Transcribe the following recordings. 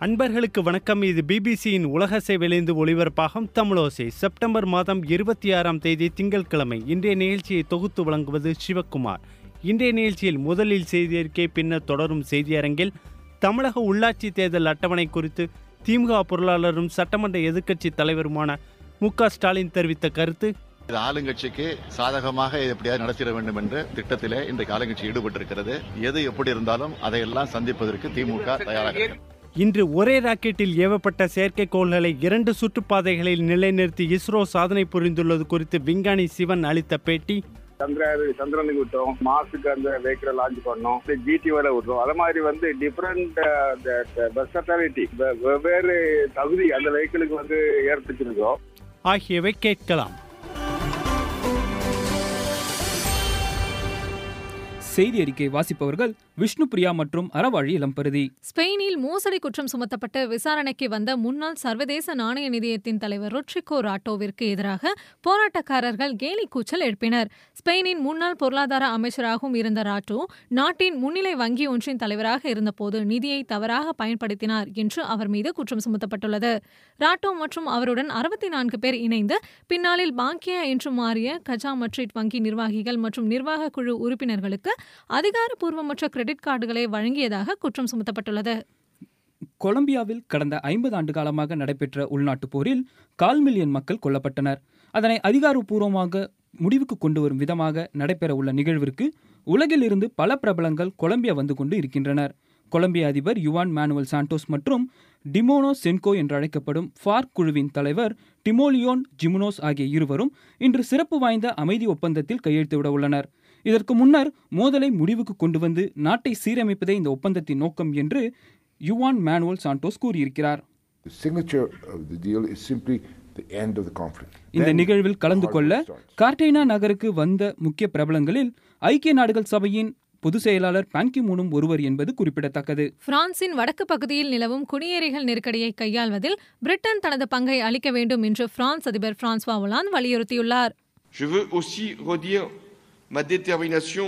அன்பர்களுக்கு வணக்கம் இது பிபிசியின் உலக சேவையிலிருந்து ஒளிபரப்பாகும் தமிழோசை செப்டம்பர் மாதம் இருபத்தி ஆறாம் தேதி திங்கட்கிழமை இன்றைய நிகழ்ச்சியை தொகுத்து வழங்குவது சிவக்குமார் இன்றைய நிகழ்ச்சியில் முதலில் செய்தி அறிக்கை பின்னர் தொடரும் செய்தியரங்கில் தமிழக உள்ளாட்சி தேர்தல் அட்டவணை குறித்து திமுக பொருளாளரும் சட்டமன்ற எதிர்க்கட்சி தலைவருமான மு க ஸ்டாலின் தெரிவித்த கருத்து இது ஆளுங்கட்சிக்கு சாதகமாக இதை எப்படியாவது நடத்திட வேண்டும் என்ற திட்டத்திலே இன்றைக்கு ஆளுங்கட்சி ஈடுபட்டிருக்கிறது எது எப்படி இருந்தாலும் அதையெல்லாம் சந்திப்பதற்கு திமுக தயாராக இருக்கிறது. இன்று ஒரே ராக்கெட்டில் ஏவப்பட்ட செயற்கைக்கோள்களை இரண்டு சுற்றுப்பாதைகளில் நிலைநிறுத்தி இஸ்ரோ சாதனை புரிந்துள்ளது குறித்து விஞ்ஞானி சிவன் அளித்த பேட்டி சந்திராரு சந்திரனுக்கு விட்டோம் மாசுக்கு அந்த வெஹிக்கிளை லான்ச் பண்ணோம் ஜிடி வரை விட்டோம் அது மாதிரி வந்து டிஃப்ரெண்ட் வெர்சட்டாலிட்டி வெவ்வேறு தகுதி அந்த வெஹிக்கிளுக்கு வந்து ஏற்படுத்திருக்கோம் ஆகியவை கேட்கலாம் செய்தி அறிக்கை வாசிப்பவர்கள் விஷ்ணுபிரியா மற்றும் அறவாழி இளம்பருதி ஸ்பெயினில் மோசடி குற்றம் சுமத்தப்பட்டு விசாரணைக்கு வந்த முன்னாள் சர்வதேச நாணய நிதியத்தின் தலைவர் ரொட்ரிகோ ராட்டோவிற்கு எதிராக போராட்டக்காரர்கள் கேலி கூச்சல் எழுப்பினர் ஸ்பெயினின் முன்னாள் பொருளாதார அமைச்சராகவும் இருந்த ராட்டோ நாட்டின் முன்னிலை வங்கி ஒன்றின் தலைவராக இருந்தபோது நிதியை தவறாக பயன்படுத்தினார் என்று அவர் மீது குற்றம் சுமத்தப்பட்டுள்ளது ராட்டோ மற்றும் அவருடன் அறுபத்தி நான்கு பேர் இணைந்து பின்னாளில் பாங்கியா என்று மாறிய கஜா மட்ரிட் வங்கி நிர்வாகிகள் மற்றும் நிர்வாக குழு உறுப்பினர்களுக்கு அதிகாரப்பூர்வமற்ற கிரெடிட் கார்டுகளை வழங்கியதாக குற்றம் சுமத்தப்பட்டுள்ளது கொலம்பியாவில் கடந்த ஐம்பது ஆண்டு காலமாக நடைபெற்ற உள்நாட்டுப் போரில் கால் மில்லியன் மக்கள் கொல்லப்பட்டனர் அதனை அதிகாரப்பூர்வமாக முடிவுக்கு கொண்டு வரும் விதமாக நடைபெற உள்ள நிகழ்விற்கு உலகில் இருந்து பல பிரபலங்கள் கொலம்பியா வந்து கொண்டு இருக்கின்றனர் கொலம்பிய அதிபர் யுவான் மேனுவல் சாண்டோஸ் மற்றும் டிமோனோ சென்கோ என்று அழைக்கப்படும் ஃபார்க் குழுவின் தலைவர் டிமோலியோன் ஜிமுனோஸ் ஆகிய இருவரும் இன்று சிறப்பு வாய்ந்த அமைதி ஒப்பந்தத்தில் கையெழுத்திட உள்ளனர் இதற்கு முன்னர் மோதலை முடிவுக்கு கொண்டு வந்து நாட்டை சீரமைப்பதே இந்த ஒப்பந்தத்தின் நோக்கம் என்று யுவான் மேனுவல் சாண்டோஸ் கூறியிருக்கிறார் The signature of the deal is simply the end of the conflict. இந்த Then நிகழ்வில் கலந்து hard கொள்ள work starts. கார்டேனா நகருக்கு வந்த முக்கிய பிரபலங்களில் ஐக்கிய நாடுகள் சபையின் பொதுச் செயலாளர் பான்கி மூனும் ஒருவர் என்பது குறிப்பிடத்தக்கது பிரான்சின் வடக்கு பகுதியில் நிலவும் குடியேறிகள் நெருக்கடியை கையாள்வதில் பிரிட்டன் தனது பங்கை அளிக்க வேண்டும் என்று பிரான்ஸ் அதிபர் பிரான்சுவா ஒலாந்து வலியுறுத்தியுள்ளார் Je veux aussi redire ma détermination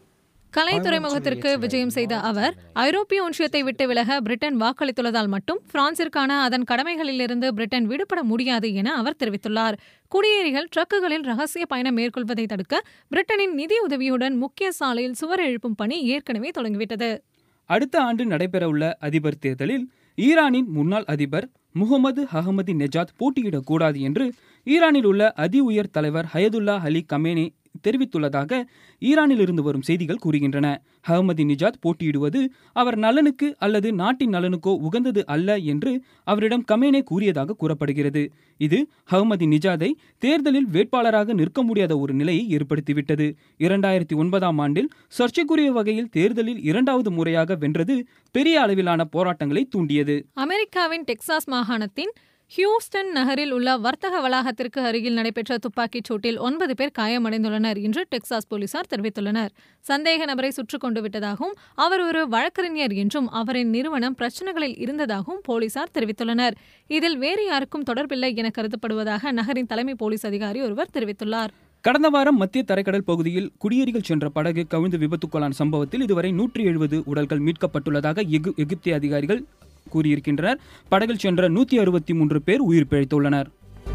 கலை துறைமுகத்திற்கு விஜயம் செய்த அவர் ஐரோப்பிய ஒன்றியத்தை விட்டு விலக பிரிட்டன் வாக்களித்துள்ளதால் மட்டும் பிரான்சிற்கான அதன் கடமைகளிலிருந்து பிரிட்டன் விடுபட முடியாது என அவர் தெரிவித்துள்ளார் குடியேறிகள் ட்ரக்குகளில் ரகசிய பயணம் மேற்கொள்வதை தடுக்க பிரிட்டனின் நிதி உதவியுடன் முக்கிய சாலையில் சுவர் எழுப்பும் பணி ஏற்கனவே தொடங்கிவிட்டது அடுத்த ஆண்டு நடைபெறவுள்ள அதிபர் தேர்தலில் ஈரானின் முன்னாள் அதிபர் முகமது அகமதி நெஜாத் போட்டியிடக்கூடாது என்று ஈரானில் உள்ள அதி உயர் தலைவர் ஹயதுல்லா அலி கமேனி தெரிவித்துள்ளதாக ஈரானில் இருந்து வரும் செய்திகள் கூறுகின்றன அகமதி நிஜாத் போட்டியிடுவது அவர் நலனுக்கு அல்லது நாட்டின் நலனுக்கோ உகந்தது அல்ல என்று அவரிடம் கமேனே கூறியதாக கூறப்படுகிறது இது அகமதி நிஜாதை தேர்தலில் வேட்பாளராக நிற்க முடியாத ஒரு நிலையை ஏற்படுத்திவிட்டது இரண்டாயிரத்தி ஒன்பதாம் ஆண்டில் சர்ச்சைக்குரிய வகையில் தேர்தலில் இரண்டாவது முறையாக வென்றது பெரிய அளவிலான போராட்டங்களை தூண்டியது அமெரிக்காவின் டெக்சாஸ் மாகாணத்தின் ஹியூஸ்டன் நகரில் உள்ள வர்த்தக வளாகத்திற்கு அருகில் நடைபெற்ற துப்பாக்கிச் சூட்டில் ஒன்பது பேர் காயமடைந்துள்ளனர் என்று டெக்சாஸ் போலீசார் தெரிவித்துள்ளனர் சந்தேக நபரை சுட்டுக் கொண்டு விட்டதாகவும் அவர் ஒரு வழக்கறிஞர் என்றும் அவரின் நிறுவனம் பிரச்சனைகளில் இருந்ததாகவும் போலீசார் தெரிவித்துள்ளனர் இதில் வேறு யாருக்கும் தொடர்பில்லை என கருதப்படுவதாக நகரின் தலைமை போலீஸ் அதிகாரி ஒருவர் தெரிவித்துள்ளார் கடந்த வாரம் மத்திய தரைக்கடல் பகுதியில் குடியேறிகள் சென்ற படகு கவிழ்ந்து விபத்துக்குள்ளான சம்பவத்தில் இதுவரை நூற்றி எழுபது உடல்கள் மீட்கப்பட்டுள்ளதாக எகு எகிப்திய அதிகாரிகள் கூறியிருக்கின்றனர் படகில் சென்ற நூற்றி அறுபத்தி மூன்று பேர் உயிர் பிழைத்துள்ளனர்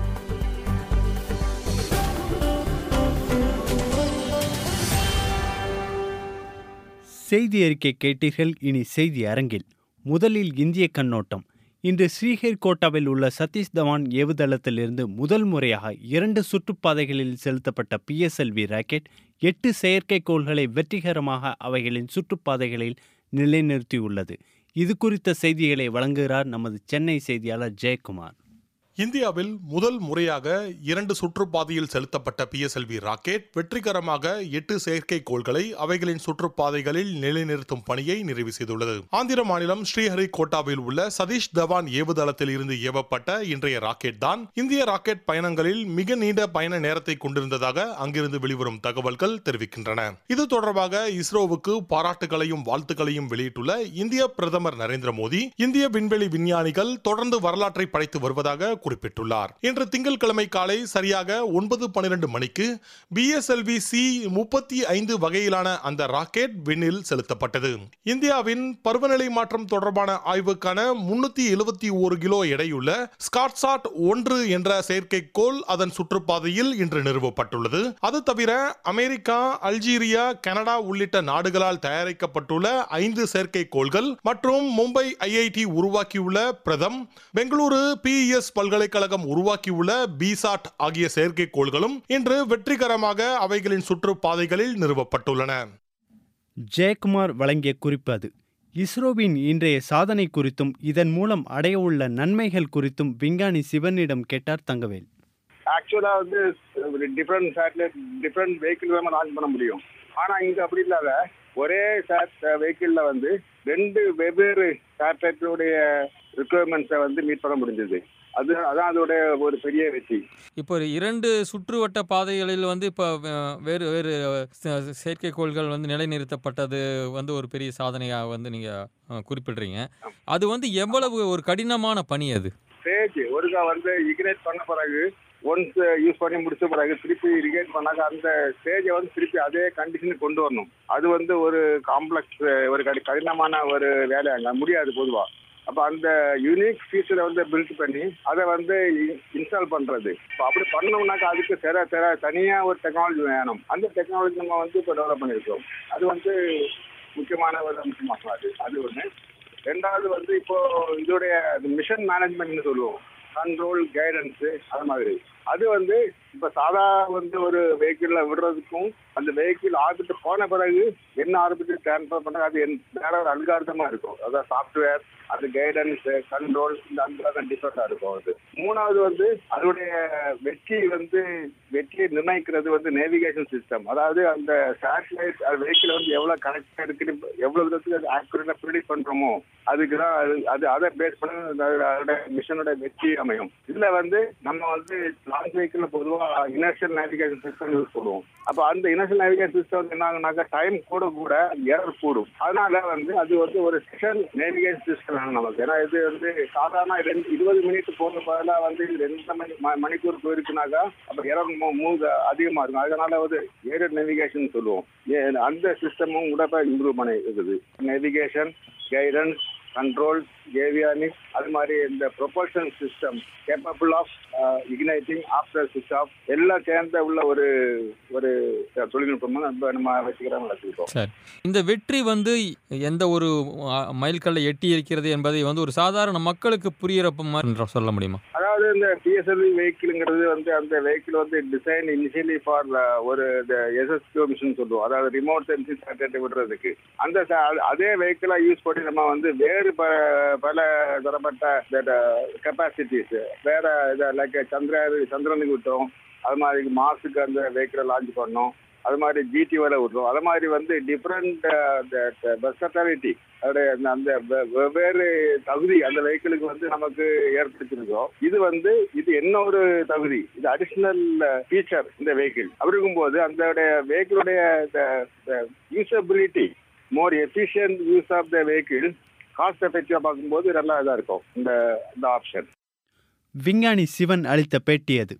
செய்தி அறிக்கை கேட்டீர்கள் இனி செய்தி அரங்கில் முதலில் இந்திய கண்ணோட்டம் இன்று ஸ்ரீஹரிகோட்டாவில் உள்ள சதீஷ் தவான் ஏவுதளத்திலிருந்து முதல் முறையாக இரண்டு சுற்றுப்பாதைகளில் செலுத்தப்பட்ட பிஎஸ்எல்வி ராக்கெட் எட்டு செயற்கைக்கோள்களை வெற்றிகரமாக அவைகளின் சுற்றுப்பாதைகளில் நிலைநிறுத்தியுள்ளது இது குறித்த செய்திகளை வழங்குகிறார் நமது சென்னை செய்தியாளர் ஜெயக்குமார் இந்தியாவில் முதல் முறையாக இரண்டு சுற்றுப்பாதையில் செலுத்தப்பட்ட பிஎஸ்எல்வி ராக்கெட் வெற்றிகரமாக எட்டு செயற்கைக்கோள்களை அவைகளின் சுற்றுப்பாதைகளில் நிலைநிறுத்தும் பணியை நிறைவு செய்துள்ளது ஆந்திர மாநிலம் ஸ்ரீஹரிகோட்டாவில் உள்ள சதீஷ் தவான் ஏவுதளத்தில் இருந்து ஏவப்பட்ட இன்றைய ராக்கெட் தான் இந்திய ராக்கெட் பயணங்களில் மிக நீண்ட பயண நேரத்தை கொண்டிருந்ததாக அங்கிருந்து வெளிவரும் தகவல்கள் தெரிவிக்கின்றன இது தொடர்பாக இஸ்ரோவுக்கு பாராட்டுகளையும் வாழ்த்துக்களையும் வெளியிட்டுள்ள இந்திய பிரதமர் நரேந்திர மோடி இந்திய விண்வெளி விஞ்ஞானிகள் தொடர்ந்து வரலாற்றை படைத்து வருவதாக குறிப்பிட்டுள்ளார் இன்று திங்கட்கிழமை காலை சரியாக ஒன்பது பன்னிரண்டு மணிக்கு பிஎஸ்எல்வி சி முப்பத்தி ஐந்து வகையிலான அந்த ராக்கெட் விண்ணில் செலுத்தப்பட்டது இந்தியாவின் பருவநிலை மாற்றம் தொடர்பான ஆய்வுக்கான முன்னூத்தி எழுபத்தி ஒரு கிலோ எடையுள்ள ஸ்காட்சாட் ஒன்று என்ற செயற்கைக்கோள் அதன் சுற்றுப்பாதையில் இன்று நிறுவப்பட்டுள்ளது அது தவிர அமெரிக்கா அல்ஜீரியா கனடா உள்ளிட்ட நாடுகளால் தயாரிக்கப்பட்டுள்ள ஐந்து செயற்கைக்கோள்கள் மற்றும் மும்பை ஐஐடி உருவாக்கியுள்ள பிரதம் பெங்களூரு பிஇஎஸ் பல்கலைக்கழகம் உருவாக்கியுள்ள பிசாட் ஆகிய செயற்கைக்கோள்களும் இன்று வெற்றிகரமாக அவைகளின் சுற்றுப்பாதைகளில் நிறுவப்பட்டுள்ளன ஜெயக்குமார் வழங்கிய குறிப்பு அது இஸ்ரோவின் இன்றைய சாதனை குறித்தும் இதன் மூலம் அடையவுள்ள நன்மைகள் குறித்தும் விஞ்ஞானி சிவனிடம் கேட்டார் தங்கவேல் ஆக்சுவலா வந்து டிஃப்ரெண்ட் சேட்டலைட் டிஃப்ரெண்ட் வெஹிக்கிள் நம்ம லான்ச் பண்ண முடியும் ஆனா இங்க அப்படி இல்லாத ஒரே வெஹிக்கிள்ல வந்து ரெண்டு வெவ்வேறு சேட்டலைட்டுடைய ரிக்குவயர்மெண்ட்ஸை வந்து மீட் பண்ண முடிஞ்சது அது அதான் அதோட ஒரு பெரிய வெற்றி இப்போ ஒரு இரண்டு சுற்றுவட்ட பாதைகளில் வந்து இப்போ அஹ், வேறு வேறு செ- செயற்கைக்கோள்கள் வந்து நிலைநிறுத்தப்பட்டது வந்து ஒரு பெரிய சாதனையாக வந்து நீங்கள் குறிப்பிடுறீங்க அது வந்து எவ்வளவு ஒரு கடினமான பணி அது ஸ்டேஜ் ஒருக்கா வந்து இக்னேட் பண்ண பிறகு ஒன்ஸ் யூஸ் பண்ணி முடிச்ச பிறகு திருப்பி ரிகேட் பண்ணாக்க அந்த ஸ்டேஜை வந்து திருப்பி அதே கண்டிஷனுக்கு கொண்டு வரணும் அது வந்து ஒரு காம்ப்ளெக்ஸ் ஒரு கடி கடினமான ஒரு வேலை அங்கே முடியாது பொதுவா அப்ப அந்த யூனிக் ஃபீச்சரை வந்து பில்ட் பண்ணி அதை வந்து இன்ஸ்டால் பண்றது இப்போ அப்படி பண்ணோம்னாக்கா அதுக்கு தெர தெர தனியா ஒரு டெக்னாலஜி வேணும் அந்த டெக்னாலஜி நம்ம வந்து இப்போ டெவலப் பண்ணியிருக்கோம் அது வந்து முக்கியமான ஒரு அம்சமாகும் அது அது ஒன்று ரெண்டாவது வந்து இப்போ இதோடைய மிஷன் மேனேஜ்மெண்ட்னு சொல்லுவோம் கண்ட்ரோல் கைடன்ஸ் அது மாதிரி அது வந்து இப்ப சாதா வந்து ஒரு வெஹிக்கிள்ல விடுறதுக்கும் அந்த வெஹிக்கிள் ஆர்பிட்டு போன பிறகு என்ன ஆர்பிட்டு டிரான்ஸ்ஃபர் பண்றது அது என் வேற ஒரு அல்காரதமா இருக்கும் அதாவது சாஃப்ட்வேர் அது கைடன்ஸ் கண்ட்ரோல் இந்த அல்காரதம் டிஃபரெண்டா இருக்கும் அது மூணாவது வந்து அதனுடைய வெற்றி வந்து வெற்றியை நிர்ணயிக்கிறது வந்து நேவிகேஷன் சிஸ்டம் அதாவது அந்த சேட்டலைட் வெஹிக்கிள் வந்து எவ்வளவு கரெக்டா இருக்குன்னு எவ்வளவு விதத்துக்கு அது ஆக்யூரேட்டா ப்ரிடிக் பண்றோமோ அதுக்கு தான் அது அது அதை பேஸ் பண்ணி அந்த- அதோட மிஷனோட வெற்றி அமையும் இதுல வந்து நம்ம வந்து லான்ச் வெஹிக்கிள் பொதுவா இனர்ஷியல் நேவிகேஷன் சிஸ்டம் யூஸ் பண்ணுவோம் அப்ப அந்த இனர்ஷியல் நேவிகேஷன் சிஸ்டம் வந்து என்ன ஆகுனாக்கா டைம் கூட கூட எரர் கூடும் அதனால வந்து அது வந்து ஒரு ஸ்பெஷல் நேவிகேஷன் சிஸ்டம் வேணும் நமக்கு ஏன்னா இது வந்து சாதாரண ரெண்டு இருபது மினிட் போக பதிலா வந்து இது ரெண்டு மணி ம- மணிக்கூர் போயிருக்குனாக்கா அப்ப எரர் மூவ் அதிகமா இருக்கும் அதனால வந்து ஏரியர் நேவிகேஷன் சொல்லுவோம் ஏ- அந்த சிஸ்டமும் கூட இப்ப இம்ப்ரூவ் பண்ணி இருக்குது நேவிகேஷன் கைடன்ஸ் கண்ட்ரோல் ஏவியானிக்ஸ் அது மாதிரி இந்த propulsion system capable of igniting after switch off எல்லாம் சேர்ந்த உள்ள ஒரு ஒரு தொழில்நுட்பமும் நம்ம நம்ம வச்சுக்கிறோம் வளர்த்துக்கிட்டோம் சரி இந்த வெற்றி வந்து எந்த ஒரு அஹ், மைல்கல்லை எட்டி இருக்கிறது என்பதை வந்து ஒரு சாதாரண மக்களுக்கு புரியிற மாதிரி சொல்ல முடியுமா அதாவது இந்த பிஎஸ்எல்வி வெஹிக்கிள்ங்கிறது வந்து அந்த வெஹிக்கிள் வந்து டிசைன் இனிஷியலி ஃபார் ஒரு எஸ்எஸ்கியூ மிஷன் சொல்லுவோம் அதாவது ரிமோட் சென்சிங் சேட்டலைட் விடுறதுக்கு அந்த ச- அது- அதே வெஹிக்கிளா யூஸ் பண்ணி நம்ம வந்து வேறு ப பல தரப்பட்ட கெப்பாசிட்டிஸ் வேற இதை லைக் சந்திர சந்திரனுக்கு விட்டோம் அது மாதிரி மாசுக்கு அந்த வெஹிக்கிளை லான்ச் பண்ணோம் அது மாதிரி ஜிடிஓல விடுறோம் அது மாதிரி வந்து டிஃப்ரெண்ட் வெர்சட்டாலிட்டி அதோடைய அந்த- அந்த வெ- வெவ்வேறு தகுதி அந்த வெஹிக்கிளுக்கு வந்து நமக்கு ஏற்படுத்தியிருக்கோம் இது வந்து இது என்ன ஒரு தகுதி இது அடிஷ்னல் ஃபீச்சர் இந்த வெஹிக்கிள் அப்படி இருக்கும்போது அந்த வெஹிக்கிளுடைய usability more efficient use of the vehicle cost எஃபெக்டிவா பார்க்கும்போது நல்லா இதா இருக்கும் இந்த இந்த ஆப்ஷன் விஞ்ஞானி சிவன் அளித்த பேட்டி அது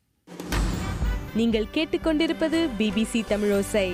நீங்கள் கேட்டுக்கொண்டிருப்பது பிபிசி தமிழோசை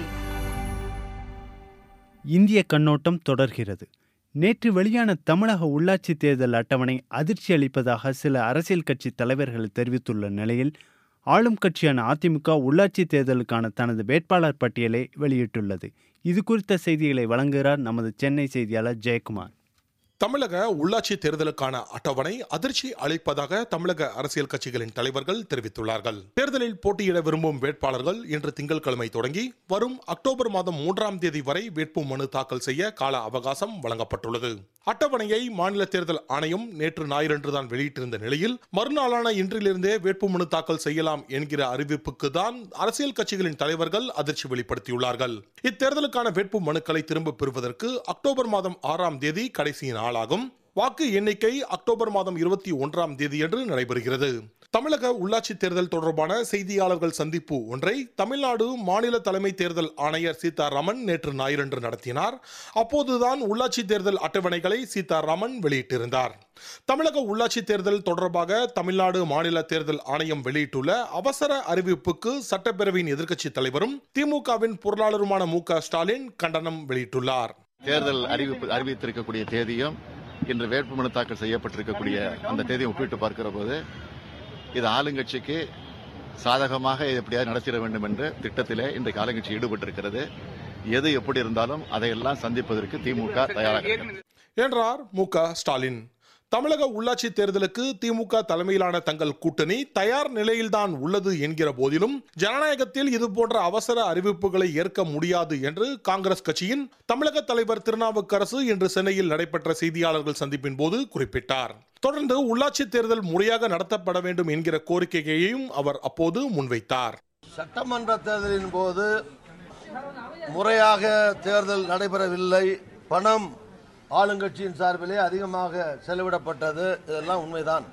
இந்திய கண்ணோட்டம் தொடர்கிறது நேற்று வெளியான தமிழக உள்ளாட்சி தேர்தல் அட்டவணை அதிர்ச்சி அளிப்பதாக சில அரசியல் கட்சி தலைவர்கள் தெரிவித்துள்ள நிலையில் ஆளும் கட்சியான அதிமுக உள்ளாட்சி தேர்தலுக்கான தனது வேட்பாளர் பட்டியலை வெளியிட்டுள்ளது இது குறித்த செய்திகளை வழங்குகிறார் நமது சென்னை செய்தியாளர் ஜெயக்குமார் தமிழக உள்ளாட்சி தேர்தலுக்கான அட்டவணை அதிர்ச்சி அளிப்பதாக தமிழக அரசியல் கட்சிகளின் தலைவர்கள் தெரிவித்துள்ளார்கள் தேர்தலில் போட்டியிட விரும்பும் வேட்பாளர்கள் இன்று திங்கட்கிழமை தொடங்கி வரும் அக்டோபர் மாதம் மூன்றாம் தேதி வரை வேட்பு மனு தாக்கல் செய்ய கால அவகாசம் வழங்கப்பட்டுள்ளது அட்டவணையை மாநில தேர்தல் ஆணையம் நேற்று ஞாயிறன்றுதான் வெளியிட்டிருந்த நிலையில் மறுநாளான இன்றிலிருந்தே வேட்புமனு தாக்கல் செய்யலாம் என்கிற அறிவிப்புக்கு தான் அரசியல் கட்சிகளின் தலைவர்கள் அதிர்ச்சி வெளிப்படுத்தியுள்ளார்கள் இத்தேர்தலுக்கான வேட்பு மனுக்களை திரும்பப் பெறுவதற்கு அக்டோபர் மாதம் ஆறாம் தேதி கடைசி நாளாகும் வாக்கு எண்ணிக்கை அக்டோபர் மாதம் இருபத்தி ஒன்றாம் தேதியன்று நடைபெறுகிறது தமிழக உள்ளாட்சி தேர்தல் தொடர்பான செய்தியாளர்கள் சந்திப்பு ஒன்றை தமிழ்நாடு மாநில தலைமை தேர்தல் ஆணையர் சீதாராமன் நேற்று ஞாயிறன்று நடத்தினார் அப்போதுதான் உள்ளாட்சி தேர்தல் அட்டவணைகளை சீதாராமன் வெளியிட்டிருந்தார் தமிழக உள்ளாட்சி தேர்தல் தொடர்பாக தமிழ்நாடு மாநில தேர்தல் ஆணையம் வெளியிட்டுள்ள அவசர அறிவிப்புக்கு சட்டப்பேரவையின் எதிர்க்கட்சித் தலைவரும் திமுகவின் பொருளாளருமான மு க ஸ்டாலின் கண்டனம் வெளியிட்டுள்ளார் தேர்தல் அறிவிப்பு அறிவித்திருக்கக்கூடிய தேதியும் இன்று வேட்புமனு தாக்கல் செய்யப்பட்டிருக்கக்கூடிய அந்த தேதியை ஒப்பிட்டு பார்க்கிற போது இது ஆளுங்கட்சிக்கு சாதகமாக எப்படியாவது நடத்திட வேண்டும் என்ற திட்டத்திலே இன்றைக்கு ஆளுங்கட்சி ஈடுபட்டிருக்கிறது எது எப்படி இருந்தாலும் அதையெல்லாம் சந்திப்பதற்கு திமுக தயாராக இருக்கிறது. என்றார் மு க ஸ்டாலின் தமிழக உள்ளாட்சி தேர்தலுக்கு திமுக தலைமையிலான தங்கள் கூட்டணி தயார் நிலையில்தான் உள்ளது என்கிற போதிலும் ஜனநாயகத்தில் இதுபோன்ற அவசர அறிவிப்புகளை ஏற்க முடியாது என்று காங்கிரஸ் கட்சியின் தமிழக தலைவர் திருநாவுக்கரசு இன்று சென்னையில் நடைபெற்ற செய்தியாளர்கள் சந்திப்பின் போது குறிப்பிட்டார் தொடர்ந்து உள்ளாட்சி தேர்தல் முறையாக நடத்தப்பட வேண்டும் என்கிற கோரிக்கையையும் அவர் அப்போது முன்வைத்தார் சட்டமன்ற தேர்தலின் போது முறையாக தேர்தல் நடைபெறவில்லை பணம் ஆளுங்கட்சியின் சார்பிலே அதிகமாக செலவிடப்பட்டது இதெல்லாம் உண்மைதான்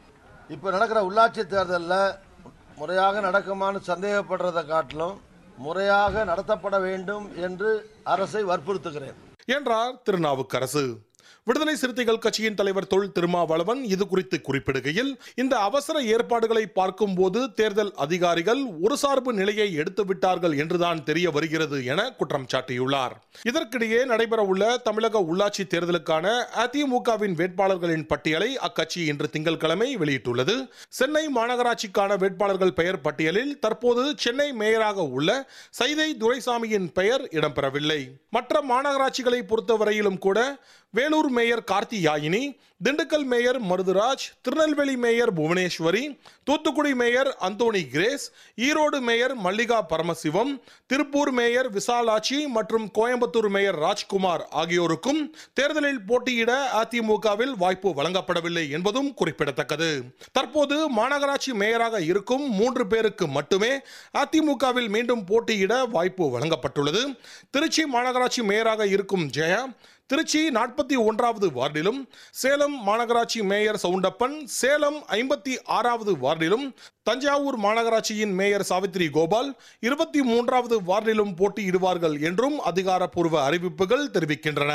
இப்போ நடக்கிற உள்ளாட்சி தேர்தலில் முறையாக நடக்குமான்னு சந்தேகப்படுறதை காட்டிலும் முறையாக நடத்தப்பட வேண்டும் என்று அரசை வற்புறுத்துகிறேன் என்றார் திருநாவுக்கரசு விடுதலை சிறுத்தைகள் கட்சியின் தலைவர் தொல் திருமாவளவன் இது குறித்து குறிப்பிடுகையில் இந்த அவசர ஏற்பாடுகளை பார்க்கும்போது தேர்தல் அதிகாரிகள் ஒரு சார்பு நிலையை எடுத்து விட்டார்கள் என்றுதான் தெரிய வருகிறது என குற்றம் சாட்டியுள்ளார் இதற்கிடையே நடைபெறவுள்ள தமிழக உள்ளாட்சி தேர்தலுக்கான அதிமுகவின் வேட்பாளர்களின் பட்டியலை அக்கட்சி இன்று திங்கட்கிழமை வெளியிட்டுள்ளது சென்னை மாநகராட்சிக்கான வேட்பாளர்கள் பெயர் பட்டியலில் தற்போது சென்னை மேயராக உள்ள சைதை துரைசாமியின் பெயர் இடம்பெறவில்லை மற்ற மாநகராட்சிகளை பொறுத்தவரையிலும் கூட Vellore mayor Karthiyayini Dindigul mayor Maruthuraj Tirunelveli mayor Bhuvaneswari Thoothukudi mayor Anthony Grace Erode mayor Mallika Paramasivam Tiruppur mayor Visalakshi மற்றும் கோயம்புத்தூர் மேயர் ராஜ்குமார் ஆகியோருக்கும் தேர்தலில் போட்டியிட அதிமுகவில் வாய்ப்பு வழங்கப்படவில்லை என்பதும் குறிப்பிடத்தக்கது தற்போது மாநகராட்சி மேயராக இருக்கும் மூன்று பேருக்கு மட்டுமே அதிமுகவில் மீண்டும் போட்டியிட வாய்ப்பு வழங்கப்பட்டுள்ளது திருச்சி மாநகராட்சி மேயராக இருக்கும் ஜெயா திருச்சி நாற்பத்தி ஒன்றாவது வார்டிலும் சேலம் மாநகராட்சி மேயர் சவுண்டப்பன் சேலம் ஐம்பத்தி ஆறாவது வார்டிலும் தஞ்சாவூர் மாநகராட்சியின் மேயர் சாவித்ரி கோபால் இருபத்தி மூன்றாவது வார்டிலும் போட்டியிடுவார்கள் என்றும் அதிகாரப்பூர்வ அறிவிப்புகள் தெரிவிக்கின்றன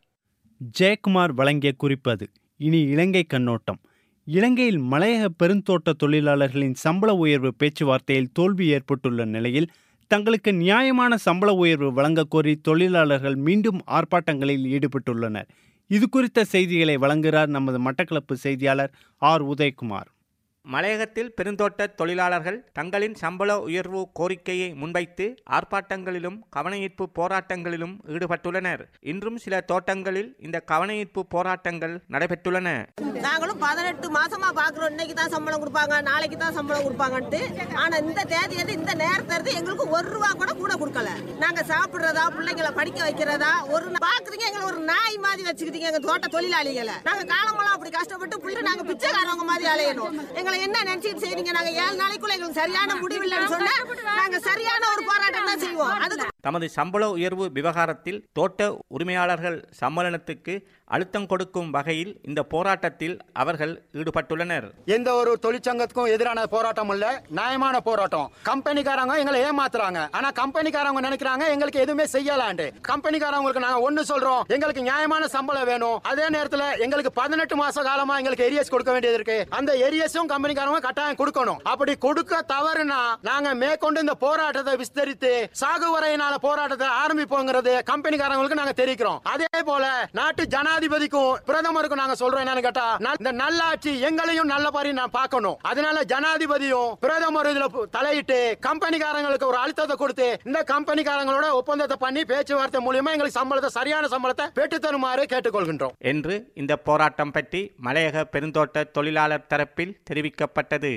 ஜெயக்குமார் வழங்கிய குறிப்பது இனி இலங்கை கண்ணோட்டம் இலங்கையில் மலையக பெருந்தோட்ட தொழிலாளர்களின் சம்பள உயர்வு பேச்சுவார்த்தையில் தோல்வி ஏற்பட்டுள்ள நிலையில் தங்களுக்கு நியாயமான சம்பள உயர்வு வழங்கக் கோரி தொழிலாளர்கள் மீண்டும் ஆர்ப்பாட்டங்களில் ஈடுபட்டுள்ளனர் இது குறித்த செய்திகளை வழங்குகிறார் நமது மட்டக்களப்பு செய்தியாளர் ஆர் உதயகுமார் மலையகத்தில் பெருந்தோட்ட தொழிலாளர்கள் தங்களின் சம்பள உயர்வு கோரிக்கையை முன்வைத்து ஆர்ப்பாட்டங்களிலும் கவனஈர்ப்பு போராட்டங்களிலும் ஈடுபட்டுள்ளனர் இன்றும் சில தோட்டங்களில் இந்த கவனஈர்ப்பு போராட்டங்கள் நடைபெற்றுள்ளன நாங்களும் பதினெட்டு மாசமா பாக்குறோம் இன்னைக்கு தான் சம்பளம் கொடுப்பாங்க நாளைக்கு தான் சம்பளம் கொடுப்பாங்கன்ட்டு ஆனா இந்த தேதி வந்து இந்த நேரத்தை எங்களுக்கு ஒரு ரூபா கூட கூட கொடுக்கல நாங்க சாப்பிடுறதா பிள்ளைங்களை படிக்க வைக்கிறதா ஒரு பாக்குறீங்க எங்களை ஒரு நாய் மாதிரி வச்சுக்கிட்டீங்க எங்க தோட்ட தொழிலாளிகளை நாங்க காலமெல்லாம் அப்படி கஷ்டப்பட்டு பிள்ளை நாங்க பிச்சைக்காரவங்க மாதிரி அலையணும் எங்களை என்ன நினைச்சிட்டு செய்றீங்க நாங்க ஏழு நாளைக்குள்ள எங்களுக்கு சரியான முடிவு இல்லைன்னு சொன்னா நாங்க சரியான ஒரு போராட்டம் தான் செய்வோம் அதுக்கு தமது சம்பள உயர்வு விவகாரத்தில் தோட்ட உரிமையாளர்கள் சம்மேளனத்துக்கு அழுத்தம் கொடுக்கும் வகையில் இந்த போராட்டத்தில் அவர்கள் ஈடுபட்டுள்ளனர் எந்த ஒரு தொழிற்சங்கத்துக்கும் எதிரான போராட்டம் இல்ல நியாயமான போராட்டம் கம்பெனிக்காரங்க எங்களை ஏமாத்துறாங்க ஆனா கம்பெனிக்காரங்க நினைக்கிறாங்க எங்களுக்கு எதுவுமே செய்யலாண்டு கம்பெனிக்காரங்களுக்கு நாங்க ஒண்ணு சொல்றோம் எங்களுக்கு நியாயமான சம்பளம் வேணும் அதே நேரத்துல எங்களுக்கு பதினெட்டு மாச காலமா எங்களுக்கு எரியஸ் கொடுக்க வேண்டியது இருக்கு அந்த எரியஸும் கம்பெனிக்காரங்க கட்டாயம் கொடுக்கணும் அப்படி கொடுக்க தவறுனா நாங்க மேற்கொண்டு இந்த போராட்டத்தை விஸ்தரித்து சாகு வரையினால போராட்டத்தை ஆரம்பிப்போங்கிறது கம்பெனிக்காரங்களுக்கு நாங்க தெரிவிக்கிறோம் அதே போல நாட்டு ஜனாதிபதிக்கும் பிரதமருக்கும் நாங்க சொல்றோம் என்னன்னு கேட்டா ந- இந்த நல்லாட்சி எங்களையும் நல்ல மாதிரி நான் பார்க்கணும் அதனால ஜனாதிபதியும் பிரதமர் இதுல பு- தலையிட்டு கம்பெனிக்காரங்களுக்கு ஒரு அழுத்தத்தை கொடுத்து இந்த கம்பெனிக்காரங்களோட ஒப்பந்தத்தை பண்ணி பேச்சுவார்த்தை மூலியமா எங்களுக்கு சம்பளத்தை சரியான சம்பளத்தை பெற்று தருமாறு கேட்டுக்கொள்கின்றோம் என்று இந்த போராட்டம் பற்றி மலையக பெருந்தோட்ட தொழிலாளர் தரப்பில் தெரிவிக்கப்பட்டது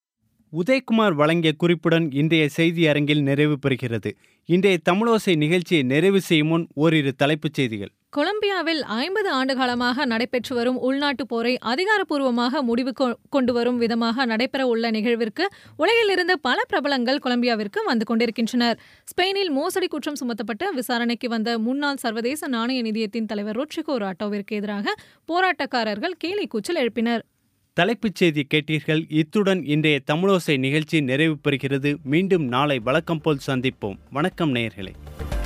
உதயகுமார் வழங்கிய குறிப்புடன் இன்றைய செய்தி அரங்கில் நிறைவு பெறுகிறது இன்றைய தமிழோசை நிகழ்ச்சியை நிறைவு செய்யும் முன் ஓரிரு தலைப்புச் செய்திகள் கொலம்பியாவில் ஐம்பது ஆண்டுகாலமாக நடைபெற்று வரும் உள்நாட்டுப் போரை அதிகாரப்பூர்வமாக முடிவு கொ- கொண்டு வரும் விதமாக நடைபெற உள்ள நிகழ்விற்கு உலகிலிருந்து பல பிரபலங்கள் கொலம்பியாவிற்கு வந்து கொண்டிருக்கின்றனர் ஸ்பெயினில் மோசடி குற்றம் சுமத்தப்பட்டு விசாரணைக்கு வந்த முன்னாள் சர்வதேச நாணய நிதியத்தின் தலைவர் ரொட்ரிகோ ராட்டோவிற்கு எதிராக போராட்டக்காரர்கள் கேலி கூச்சல் எழுப்பினர் தலைப்புச் செய்தி கேட்டீர்கள் இத்துடன் இன்றைய தமிழோசை நிகழ்ச்சி நிறைவு பெறுகிறது மீண்டும் நாளை வழக்கம் போல் சந்திப்போம் வணக்கம் நேயர்களே